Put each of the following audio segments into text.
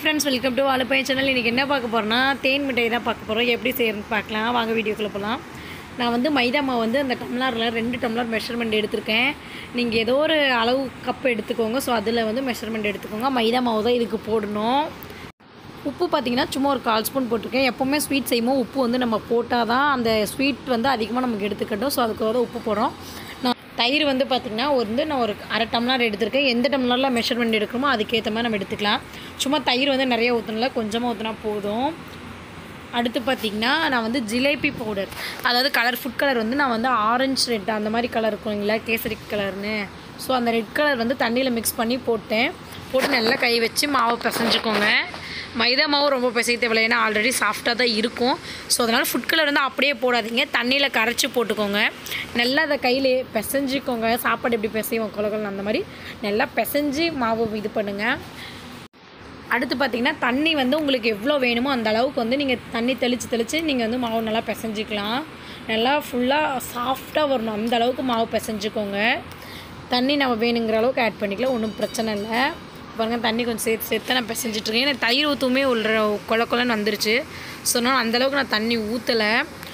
Friends welcome to Vazhaippai channel இன்றைக்கி என்ன பார்க்க போகிறோன்னா தேன் மிட்டாய் தான் பார்க்க போகிறோம் எப்படி செய்யறதுன்னு பார்க்கலாம் வாங்க வீடியோக்குள்ளே போகலாம் நான் வந்து மைதா மாவு வந்து அந்த டம்ளரில் ரெண்டு டம்ளர் மெஷர்மெண்ட் எடுத்திருக்கேன் நீங்கள் ஏதோ ஒரு அளவு கப் எடுத்துக்கோங்க ஸோ அதில் வந்து மெஷர்மெண்ட் எடுத்துக்கோங்க மைதா மாவு தான் இதுக்கு போடணும் உப்பு பார்த்தீங்கன்னா சும்மா ஒரு கால் ஸ்பூன் போட்டிருக்கேன் எப்போவுமே ஸ்வீட் செய்யும்போது உப்பு வந்து நம்ம போட்டால் தான் அந்த ஸ்வீட் வந்து அதிகமாக நமக்கு எடுத்துக்கட்டும் ஸோ அதுக்கு தான் உப்பு போடுறோம் நான் தயிர் வந்து பார்த்திங்கன்னா வந்து நான் ஒரு அரை டம்ளர் எடுத்திருக்கேன் எந்த டம்ளரில் மெஷர்மெண்ட் எடுக்கிறோமோ அதுக்கேற்ற மாதிரி நம்ம எடுத்துக்கலாம் சும்மா தயிர் வந்து நிறைய ஊற்றணும்ல கொஞ்சமாக ஊற்றினா போதும் அடுத்து பார்த்திங்கன்னா நான் வந்து ஜிலேபி பவுடர் அதாவது கலர் ஃபுட் கலர் வந்து நான் வந்து ஆரஞ்சு ரெட் அந்த மாதிரி கலர் இருக்கும் இல்லைங்களா கேசரி கலர்னு ஸோ அந்த ரெட் கலர் வந்து தண்ணியில் மிக்ஸ் பண்ணி போட்டேன் போட்டு நல்லா கை வச்சு மாவு பிசைஞ்சுக்கோங்க மைதா மாவு ரொம்ப பிசைக்க தேவையில்லை ஏன்னா ஆல்ரெடி சாஃப்டாக தான் இருக்கும் ஸோ அதனால் ஃபுட் கலர் வந்து அப்படியே போடாதீங்க தண்ணியில் கரைச்சி போட்டுக்கோங்க நல்லா அதை கையில் பிசைஞ்சிக்கோங்க சாப்பாடு எப்படி பிசைவோம் குலகல் அந்த மாதிரி நல்லா பிசைஞ்சு மாவு இது பண்ணுங்கள் அடுத்து பார்த்தீங்கன்னா தண்ணி வந்து உங்களுக்கு எவ்வளோ வேணுமோ அந்த அளவுக்கு வந்து நீங்கள் தண்ணி தெளித்து தெளித்து நீங்கள் வந்து மாவு நல்லா பிசைஞ்சிக்கலாம் நல்லா ஃபுல்லாக சாஃப்டாக வரணும் அந்த அளவுக்கு மாவு பிசைஞ்சுக்கோங்க தண்ணி நம்ம வேணுங்கிற அளவுக்கு ஆட் பண்ணிக்கலாம் ஒன்றும் பிரச்சனை இல்லை பாருங்க தண்ணி கொஞ்சம் சேர்த்து சேர்த்து நான் பிசைஞ்சிட்ருக்கேன் ஏன்னா தயிர் ஊற்றுமே உள்ள கொல கொலன்னு வந்துருச்சு ஸோ நான் அந்தளவுக்கு நான் தண்ணி ஊற்றலை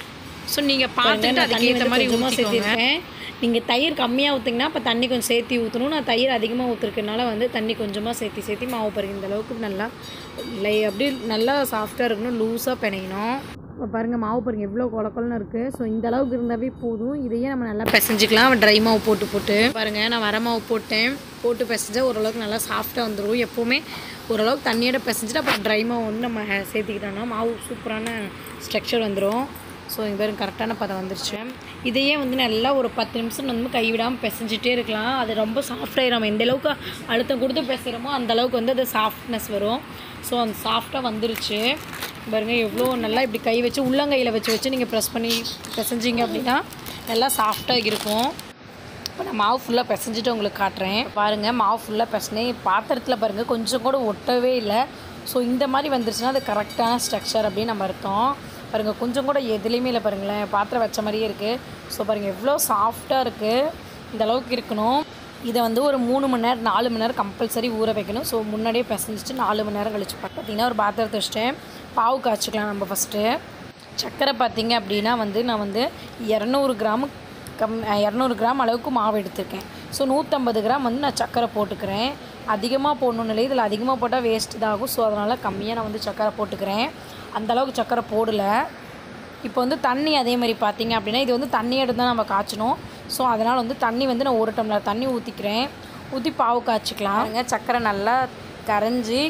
ஸோ நீங்கள் பார்த்துட்டு அதுக்கேற்ற மாதிரி ஊற்றிக்கோங்க நீங்கள் தயிர் கம்மியாக ஊற்றிங்கன்னா அப்போ தண்ணி கொஞ்சம் சேர்த்து ஊற்றணும் நான் தயிர் அதிகமாக ஊற்றுருக்கனால வந்து தண்ணி கொஞ்சமாக சேர்த்து சேர்த்து மாவு பாருங்க இந்த அளவுக்கு நல்லா லை அப்படி நல்லா சாஃப்டாக இருக்கணும் லூஸாக பிணையணும் இப்போ பாருங்கள் மாவு பாருங்கள் எவ்வளோ குழக்கொலன்னு இருக்குது ஸோ இந்த அளவுக்கு இருந்தாவே போதும் இதையே நம்ம நல்லா பிசைஞ்சிக்கலாம் ட்ரை மாவு போட்டு போட்டு பாருங்கள் நான் வர மாவு போட்டேன் போட்டு பிசைஞ்சா ஓரளவுக்கு நல்லா சாஃப்டாக வந்துடும் எப்போவுமே ஓரளவுக்கு தண்ணியோட பிசைஞ்சிட்டு அப்புறம் ட்ரை மாவு வந்து நம்ம சேர்த்துக்கிட்டோம்னா மாவு சூப்பரான ஸ்ட்ரக்சர் வந்துடும் ஸோ இங்கே பேரும் கரெக்டான பதம் வந்துருச்சு இதையே வந்து நல்லா ஒரு பத்து நிமிஷம் வந்து கைவிடாமல் பிசைஞ்சிட்டே இருக்கலாம் அது ரொம்ப சாஃப்டாகிடும் நம்ம எந்த அளவுக்கு அழுத்தம் கொடுத்து பிசைகிறோமோ அந்த அளவுக்கு வந்து அது சாஃப்ட்னஸ் வரும் ஸோ அந்த சாஃப்டாக வந்துருச்சு பாருங்க எவ்வளோ நல்லா இப்படி கை வச்சு உள்ளங்கையில் வச்சு வச்சு நீங்கள் ப்ரெஸ் பண்ணி பிசைஞ்சிங்க அப்படின்னா நல்லா சாஃப்டாக இருக்கும் இப்போ நான் மாவு ஃபுல்லாக பிசைஞ்சிட்டு உங்களுக்கு காட்டுறேன் பாருங்கள் மாவு ஃபுல்லாக பிசைனேன் பாத்திரத்தில் பாருங்கள் கொஞ்சம் கூட ஒட்டவே இல்லை ஸோ இந்த மாதிரி வந்துருச்சுன்னா அது கரெக்டான ஸ்ட்ரக்சர் அப்படின்னு நம்ம அர்த்தம் பாருங்கள் கொஞ்சம் கூட எதுலேயுமே இல்லை பாருங்களேன் பாத்திரம் வச்ச மாதிரியே இருக்குது ஸோ பாருங்கள் எவ்வளோ சாஃப்டாக இருக்குது இந்த அளவுக்கு இருக்கணும் இதை வந்து ஒரு மூணு மணி நேரம் நாலு மணி நேரம் கம்பல்சரி ஊற வைக்கணும் ஸோ முன்னாடியே பிசைஞ்சிட்டு நாலு மணி நேரம் கழிச்சு பார்த்தீங்கன்னா ஒரு பாத்திரத்தை வச்சுட்டேன் பாவு காய்ச்சிக்கலாம் நம்ம ஃபஸ்ட்டு சர்க்கரை பார்த்தீங்க அப்படின்னா வந்து நான் வந்து இரநூறு கிராமு கம் இரநூறு கிராம் அளவுக்கு மாவு எடுத்திருக்கேன் ஸோ நூற்றம்பது கிராம் வந்து நான் சர்க்கரை போட்டுக்கிறேன் அதிகமாக போடணும்னு இல்லை இதில் அதிகமாக போட்டால் வேஸ்ட் தான் ஆகும் ஸோ அதனால் கம்மியாக நான் வந்து சர்க்கரை போட்டுக்கிறேன் அந்தளவுக்கு சர்க்கரை போடலை இப்போ வந்து தண்ணி அதே மாதிரி பார்த்தீங்க அப்படின்னா இது வந்து தண்ணி எடுத்து தான் நம்ம காய்ச்சணும் ஸோ அதனால் வந்து தண்ணி வந்து நான் ஒரு டம்ளர் தண்ணி ஊற்றிக்கிறேன் ஊற்றி பாவு காய்ச்சிக்கலாம் சர்க்கரை நல்லா கரைஞ்சி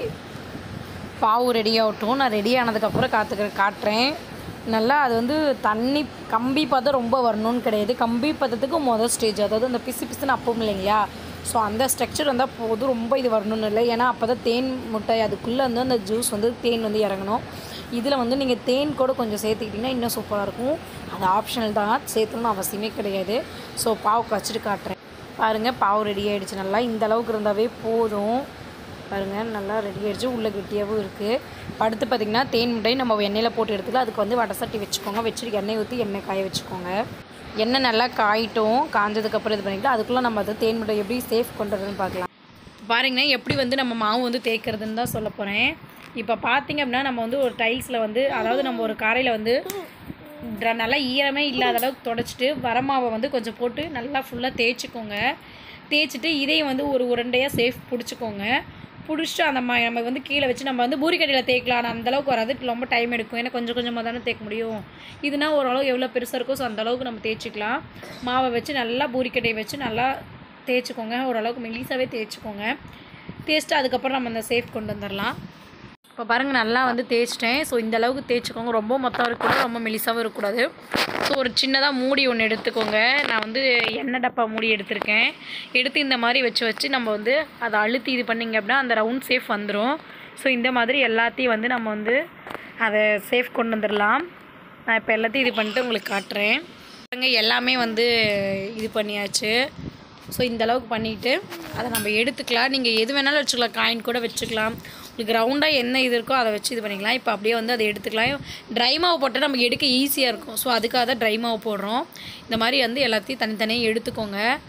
பாவு ரெடி ஆகட்டும் நான் ரெடி ஆனதுக்கப்புறம் காத்துக்கிற காட்டுறேன் நல்லா அது வந்து தண்ணி கம்பி பதம் ரொம்ப வரணும்னு கிடையாது கம்பி பதத்துக்கு மொதல் ஸ்டேஜ் அதாவது அந்த பிசு பிசுன்னு அப்பவும் இல்லைங்களா ஸோ அந்த ஸ்ட்ரக்சர் வந்தால் போதும் ரொம்ப இது வரணும்னு இல்லை ஏன்னா அப்போ தான் தேன் முட்டை அதுக்குள்ளே வந்து அந்த ஜூஸ் வந்து தேன் வந்து இறங்கணும் இதில் வந்து நீங்கள் தேன் கூட கொஞ்சம் சேர்த்துக்கிட்டிங்கன்னா இன்னும் சூப்பராக இருக்கும் அது ஆப்ஷனல் தான் சேர்த்தணும்னு அவசியமே கிடையாது ஸோ பாவு காய்ச்சிட்டு காட்டுறேன் பாருங்கள் பாவு ரெடி ஆகிடுச்சு நல்லா இந்த அளவுக்கு இருந்தாவே போதும் பாருங்கள் நல்லா ரெடி ஆகிடுச்சு உள்ளே கெட்டியாகவும் இருக்குது அடுத்து பார்த்திங்கன்னா தேன் முட்டை நம்ம எண்ணெயில் போட்டு எடுத்துக்கலாம் அதுக்கு வந்து வடை சட்டி வச்சுக்கோங்க வச்சுட்டு எண்ணெய் ஊற்றி எண்ணெய் காய வச்சுக்கோங்க எண்ணெய் நல்லா காயிட்டும் காஞ்சதுக்கப்புறம் இது பண்ணிக்கலாம் அதுக்குள்ளே நம்ம அது தேன் முட்டை எப்படி சேஃப் கொண்டு வரதுன்னு பார்க்கலாம் பாருங்கன்னா எப்படி வந்து நம்ம மாவு வந்து தேய்க்கிறதுன்னு தான் சொல்ல போகிறேன் இப்போ பார்த்தீங்க அப்படின்னா நம்ம வந்து ஒரு டைல்ஸில் வந்து அதாவது நம்ம ஒரு காரையில் வந்து ட்ர- நல்லா ஈரமே இல்லாத அளவுக்கு தொடச்சிட்டு வரமாவை வந்து கொஞ்சம் போட்டு நல்லா ஃபுல்லாக தேய்ச்சிக்கோங்க தேய்ச்சிட்டு இதையும் வந்து ஒரு உருண்டையாக சேஃப் பிடிச்சிக்கோங்க பிடிச்சிட்டு அந்த மா நம்ம வந்து கீழே வச்சு நம்ம வந்து பூரிக்கடையில் தேய்க்கலாம் ஆனால் அந்தளவுக்கு வராது ரொம்ப டைம் எடுக்கும் ஏன்னா கொஞ்சம் கொஞ்சமாக தானே தேய்க்க முடியும் இதுனா ஓரளவு எவ்வளோ பெருசாக இருக்கோ ஸோ அந்த அளவுக்கு நம்ம தேய்ச்சிக்கலாம் மாவை வச்சு நல்லா பூரிக்கட்டையை வச்சு நல்லா தேய்ச்சிக்கோங்க ஓரளவுக்கு மெலிசாவே தேய்ச்சிக்கோங்க தேய்ச்சிட்டு அதுக்கப்புறம் நம்ம அந்த சேஃப் கொண்டு வந்துடலாம் இப்போ பாருங்கள் நல்லா வந்து தேய்ச்சிட்டேன் ஸோ இந்த அளவுக்கு தேய்ச்சிக்கோங்க ரொம்ப மொத்தம் இருக்கக்கூடாது ரொம்ப மெலிசாவும் இருக்கக்கூடாது ஸோ ஒரு சின்னதாக மூடி ஒன்று எடுத்துக்கோங்க நான் வந்து எண்ணெய் டப்பா மூடி எடுத்திருக்கேன் எடுத்து இந்த மாதிரி வச்சு வச்சு நம்ம வந்து அதை அழுத்தி இது பண்ணிங்க அப்படின்னா அந்த ரவுண்ட் சேஃப் வந்துடும் ஸோ இந்த மாதிரி எல்லாத்தையும் வந்து நம்ம வந்து அதை சேஃப் கொண்டு வந்துடலாம் நான் இப்போ எல்லாத்தையும் இது பண்ணிட்டு உங்களுக்கு காட்டுறேன் பாருங்க எல்லாமே வந்து இது பண்ணியாச்சு ஸோ இந்த அளவுக்கு பண்ணிவிட்டு அதை நம்ம எடுத்துக்கலாம் நீங்கள் எது வேணாலும் வச்சுக்கலாம் காயின் கூட வச்சுக்கலாம் உங்களுக்கு ரவுண்டாக என்ன இது இருக்கோ அதை வச்சு இது பண்ணிக்கலாம் இப்போ அப்படியே வந்து அதை எடுத்துக்கலாம் ட்ரை மாவு போட்டால் நமக்கு எடுக்க ஈஸியாக இருக்கும் ஸோ அதுக்காக தான் ட்ரை மாவு போடுறோம் இந்த மாதிரி வந்து எல்லாத்தையும் தனித்தனியாக எடுத்துக்கோங்க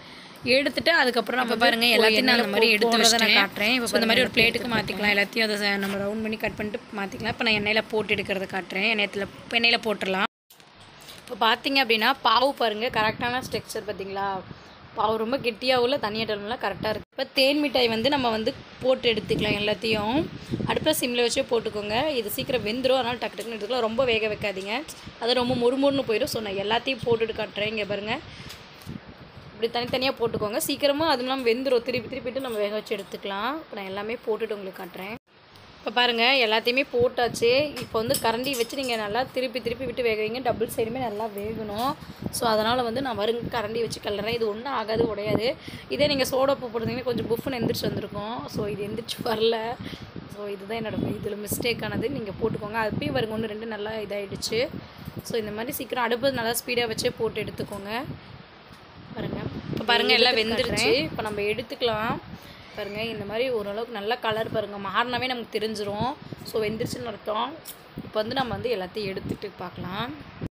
எடுத்துட்டு அதுக்கப்புறம் நம்ம பாருங்க எல்லாத்தையும் நான் அந்த மாதிரி எடுத்து வச்சு நான் காட்டுறேன் இப்போ இந்த மாதிரி ஒரு பிளேட்டுக்கு மாற்றிக்கலாம் எல்லாத்தையும் அதை ச- நம்ம ரவுண்ட் பண்ணி கட் பண்ணிட்டு மாற்றிக்கலாம் இப்போ நான் எண்ணெயில் போட்டு எடுக்கிறத காட்டுறேன் எண்ணெயத்தில் எண்ணெயில் போட்டுடலாம் இப்போ பார்த்தீங்க அப்படின்னா பாவு பாருங்கள் கரெக்டான ஸ்ட்ரக்சர் பார்த்தீங்களா பாவு ரொம்ப கெட்டியாகவும் இல்லை தண்ணியாக டம்லாம் கரெக்டாக இருக்குது இப்போ தேன் மிட்டாய் வந்து நம்ம வந்து போட்டு எடுத்துக்கலாம் எல்லாத்தையும் அடுப்பில் சிம்மில் வச்சே போட்டுக்கோங்க இது சீக்கிரம் வெந்துடும் அதனால் டக்கு டக்குன்னு எடுத்துக்கலாம் ரொம்ப வேக வைக்காதீங்க அது ரொம்ப மொறுமொறுன்னு போயிடும் ஸோ நான் எல்லாத்தையும் போட்டுட்டு காட்டுறேன் இங்கே பாருங்கள் இப்படி தனித்தனியாக போட்டுக்கோங்க சீக்கிரமாக அதுவும் இல்லாமல் வெந்துடும் திருப்பி திருப்பிட்டு நம்ம வேக வச்சு எடுத்துக்கலாம் இப்போ நான் எல்லாமே போட்டுட்டு உங்களுக்கு காட்டுறேன் இப்போ பாருங்கள் எல்லாத்தையுமே போட்டாச்சு இப்போ வந்து கரண்டி வச்சு நீங்கள் நல்லா திருப்பி திருப்பி விட்டு வேக வைங்க டபுள் சைடுமே நல்லா வேகணும் ஸோ அதனால் வந்து நான் வருங்க கரண்டி வச்சு கலறேன் இது ஒன்றும் ஆகாது உடையாது இதே நீங்கள் சோடா உப்பு போட்டிருந்தீங்கன்னா கொஞ்சம் புஃப்னு எந்திரிச்சு வந்திருக்கும் ஸோ இது எந்திரிச்சு வரல ஸோ இதுதான் என்னோட இதில் மிஸ்டேக் ஆனது நீங்கள் போட்டுக்கோங்க அப்பயும் வருங்க ஒன்று ரெண்டு நல்லா இதாகிடுச்சு ஸோ இந்த மாதிரி சீக்கிரம் அடுப்பு நல்லா ஸ்பீடாக வச்சே போட்டு எடுத்துக்கோங்க பாருங்க இப்போ பாருங்க எல்லாம் வெந்துருச்சு இப்போ நம்ம எடுத்துக்கலாம் பாருங்க இந்த மாதிரி ஓரளவுக்கு நல்ல கலர் பாருங்க மாறினாவே நமக்கு தெரிஞ்சிரும் ஸோ வெந்துருச்சுன்னு அர்த்தம் இப்போ வந்து நம்ம வந்து எல்லாத்தையும் எடுத்துட்டு பார்க்கலாம்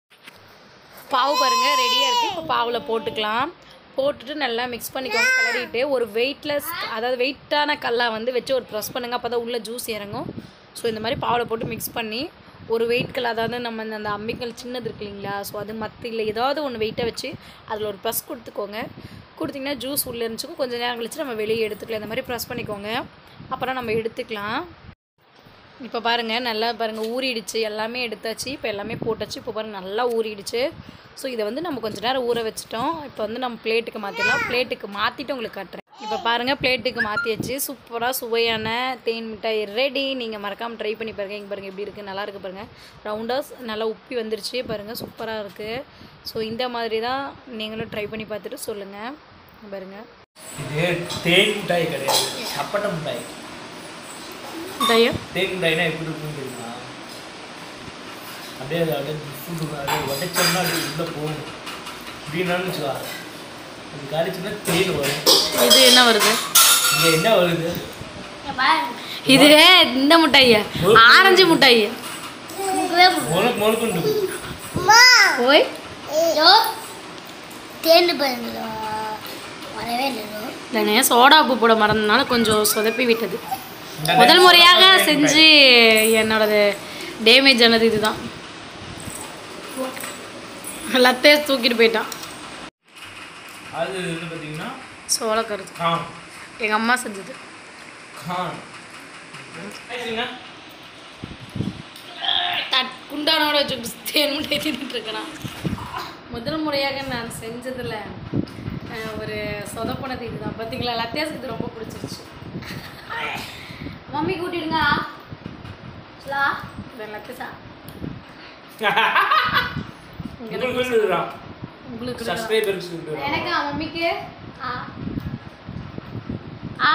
பாவு பாருங்க ரெடியாக இருக்குது இப்போ பாவில் போட்டுக்கலாம் போட்டுட்டு நல்லா மிக்ஸ் பண்ணிக்கோங்க கிளறிட்டு ஒரு வெயிட்லெஸ் அதாவது வெயிட்டான கல்லாக வந்து வச்சு ஒரு ப்ரெஸ் பண்ணுங்க அப்போ தான் உள்ள ஜூஸ் இறங்கும் ஸோ இந்த மாதிரி பாவில் போட்டு மிக்ஸ் பண்ணி ஒரு வெயிட் கல் அதாவது நம்ம இந்த- அந்த அம்மிக்கல் சின்னது இருக்கு இல்லைங்களா ஸோ அது மற்ற இல்லை ஏதாவது ஒன்று வெயிட்டாக வச்சு அதில் ஒரு ப்ரெஸ் கொடுத்துக்கோங்க கொடுத்தீங்கன்னா ஜூஸ் உள்ளே இருந்துச்சுக்கும் கொஞ்சம் நேரம் கழிச்சு நம்ம வெளியே எடுத்துக்கலாம் இந்த மாதிரி ப்ரெஸ் பண்ணிக்கோங்க அப்புறம் நம்ம எடுத்துக்கலாம் இப்போ பாருங்கள் நல்லா பாருங்கள் ஊறிடுச்சு எல்லாமே எடுத்தாச்சு இப்போ எல்லாமே போட்டாச்சு இப்போ பாருங்கள் நல்லா ஊறிடுச்சு ஸோ இதை வந்து நம்ம கொஞ்ச நேரம் ஊற வச்சுட்டோம் இப்போ வந்து நம்ம பிளேட்டுக்கு மாற்றிடலாம் பிளேட்டுக்கு மாற்றிட்டு உங்களுக்கு காட்டுறேன் இப்போ பாருங்கள் பிளேட்டுக்கு மாற்றியாச்சு சூப்பராக சுவையான தேன் மிட்டாய் ரெடி நீங்கள் மறக்காமல் ட்ரை பண்ணி பாருங்கள் இங்கே பாருங்கள் எப்படி இருக்குது நல்லா இருக்குது பாருங்கள் ரவுண்டாக நல்லா உப்பி வந்துருச்சு பாருங்கள் சூப்பராக இருக்குது ஸோ இந்த மாதிரி தான் நீங்களும் ட்ரை பண்ணி பார்த்துட்டு சொல்லுங்கள் பாருங்கள் இது தேன் மிட்டாய் கிடையாது சப்பட்டை மிட்டாய் தயம் தேன் மிட்டாய்னா எப்படி இருக்குன்னு தெரியுமா அப்படியே அது அப்படியே ஃபுட்டு அப்படியே உடைச்சோம்னா அப்படியே உள்ளே போகும் இப்படின்னாலும் வச்சுக்கா அது காரிச்சுன்னா தேன் வரும் இது என்ன வருது இங்கே என்ன வருது இது இந்த மிட்டாய் ஆரஞ்சு மிட்டாய் முழுக்கு முழுக்குண்டு ஓய் தேர்ந்து போயிருந்ததோ வரவே இல்லைதோ இல்லைண்ணே சோடா உப்பு போட மறந்தனால கொஞ்சம் சொதப்பி விட்டது முதல் முறையாக செஞ்சு என்னோடது டேமேஜ் ஆனது இதுதான் லத்தே தூக்கிட்டு போயிட்டான் அது வந்து பார்த்தீங்கன்னா சோளக்கருது கான் எங்கள் அம்மா செஞ்சது கான் ஆயிடுச்சுங்க தட் குண்டானோட வச்சு தேன் மிட்டாய் தின்னுட்டு இருக்கேன் முதல் முறையாக நான் செஞ்சதில் அஹ், ஒரு சொதப்பனது இதுதான் பார்த்தீங்களா லத்தியாஸுக்கு இது ரொம்ப பிடிச்சிருச்சு மம்மி கூட்டிடுங்க ஸ்லா லத்தியசா உங்களுக்கு சொல்லுறான் உங்களுக்கு இருக்கா? சப்ஸ்கிரைபருக்கு சொல்லுறான் எனக்கு மம்மிக்கு ஆ ஆ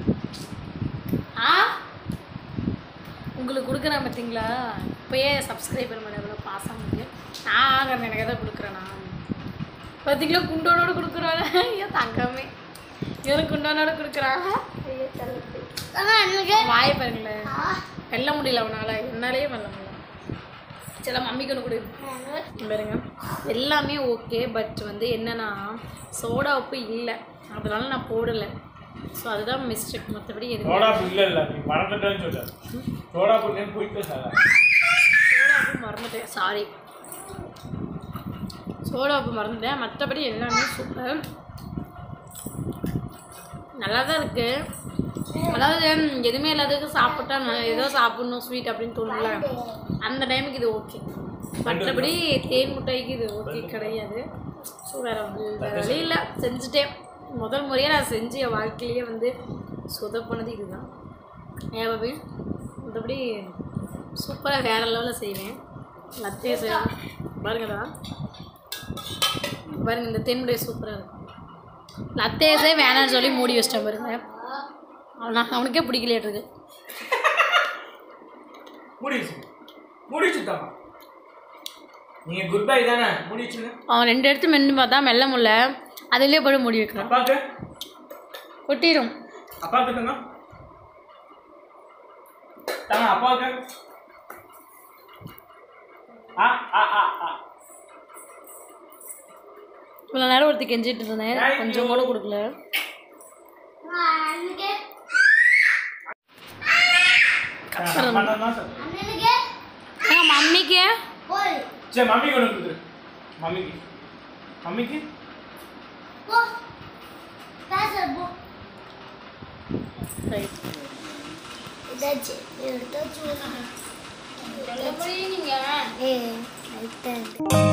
ஆ உங்களுக்கு கொடுக்குறேன் பார்த்தீங்களா இப்போயே சப்ஸ்கிரைபர் மேலே எவ்வளோ பாசம் இருக்கு நான் ஆகிறேன் எனக்கு எதாவது கொடுக்குறேன் நான் பார்த்தீங்களா குண்டோனோட கொடுக்குறாங்க ஐயோ தங்கமே இவனுக்கு குண்டோனோட கொடுக்குறாங்க ஐயோ தள்ளு எனக்கு வாயை பாருங்களேன் வெல்ல முடியல அவனால என்னாலேயே வெல்ல முடியல சில மம்மிக்கு ஒன்று கொடு பாருங்க எல்லாமே ஓகே பட் வந்து என்னன்னா சோடா உப்பு இல்லை அதனால நான் போடலை ஸோ அதுதான் மிஸ்டேக் மற்றபடி எதுவும் சோடா இல்லை இல்லை நீ மறந்துட்டேன்னு சொல்ல சோடா போட்டேன்னு போயிட்டு சார் சோடா உப்பு மறந்துட்டேன் சாரி சோடா உப்பு மறந்துட்டேன் மற்றபடி எல்லாமே சூப்பர் நல்லா தான் இருக்குது அதாவது ம், எதுவுமே இல்லாததுக்கு சாப்பிட்டா நான் ஏதோ சாப்பிட்ணும் ஸ்வீட் அப்படின்னு தோணும்ல அந்த டைமுக்கு இது ஓகே மற்றபடி தேன் மிட்டாய்க்கு இது ஓகே கிடையாது ஸோ வேறு வேறு வழி இல்லை செஞ்சுட்டேன் முதல் முறையாக நான் செஞ்சு என் வாழ்க்கையிலேயே வந்து சொதப்பினது இதுதான் ஏன் பாபி மற்றபடி சூப்பராக வேறு லெவலில் செய்வேன் லத்தையை செய்வேன் பாருங்கடா பாருங்க இந்த தென்முடைய சூப்பராக இருக்கும் லத்தேஸே வேணாம்னு சொல்லி மூடி வச்சிட்டேன் பாருங்க அவனா அவனுக்கே பிடிக்கலையாட்டுருக்கு முடிச்சு முடிச்சுட்டாமா நீங்க குட் பை தானே முடிச்சுங்க அவன் ரெண்டு எடுத்து மென்று பார்த்தா மெல்ல முடியல அதிலே போய் மூடி வைக்கிறான் அப்பாவுக்கு கொட்டிடும் அப்பாவுக்கு தாங்க தாங்க அப்பாவுக்கு ஆ ஆ ஆ ஆ இவ்வளோ நேரம் ஒருத்தி கெஞ்சிட்டு இருந்தேன் கொஞ்சம் கூட கொடுக்கல அண்ணனுக்கு பண்ணலாம் சார் அண்ணனுக்கு ஏங்க மம்மிக்கு போய் சரி மம்மிக்கு ஒன்று கொடுத்துரு மம்மிக்கு மம்மிக்கு போ பேச போ இதாச்சு இதாச்சு நீங்கள் ஏ ரைட்டாக